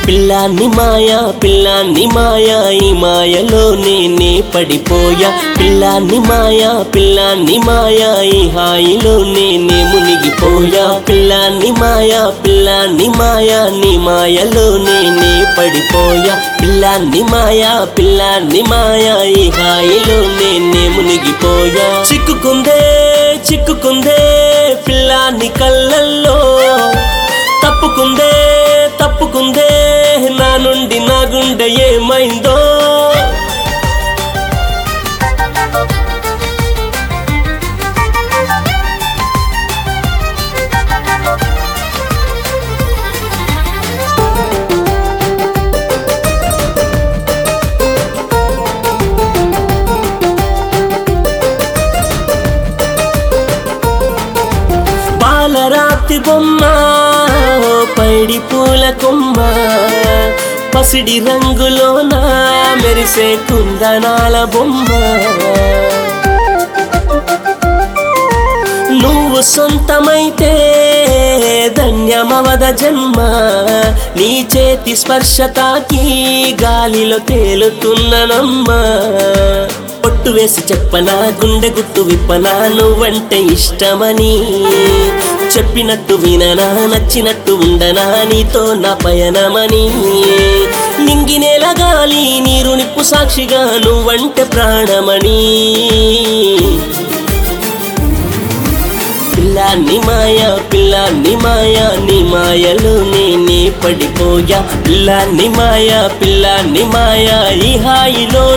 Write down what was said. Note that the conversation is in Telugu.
పిల్లాన్ని మాయా పిల్లాన్ని మాయా ఈ మాయలో నేనే పడిపోయా పిల్లాన్ని మాయా పిల్లాన్ని మాయా ఈ హాయిలో నేనే మునిగిపోయా పిల్లాన్ని మాయా పిల్లాన్ని మాయా నీ మాయలో నేనే పడిపోయా పిల్లాన్ని మాయా పిల్లాన్ని మాయా ఈ హాయిలో నేనే మునిగిపోయా చిక్కుకుందే చిక్కుకుందే పిల్లాన్ని కళ్ళల్లో తప్పుకుందే తప్పుకుందే నా నుండి నా గుండె ఏమైందో పాలరాతి బొమ్మ పైడి పూల కొమ్మ పసిడి రంగులోన మెరిసే కుందనాల బొమ్మ నువ్వు సొంతమైతే ధన్యమవద జన్మ నీ చేతి స్పర్శ తాకి గాలిలో తేలుతున్ననమ్మా పొట్టు వేసి చెప్పనా గుండె గుట్టు విప్పనా నువ్వంటే ఇష్టమని చెప్పినట్టు విననా నచ్చినట్టు ఉండనా నీతో నా పయనమని నింగినేల గాలి నీరు నిప్పు సాక్షిగా నువ్వంటే ప్రాణమని పిల్లాన్ని మాయా పిల్లాన్ని మాయా నీ మాయలో నేనే పడిపోయా పిల్లాన్ని మాయా పిల్లాన్ని మాయా ఈ హాయిలో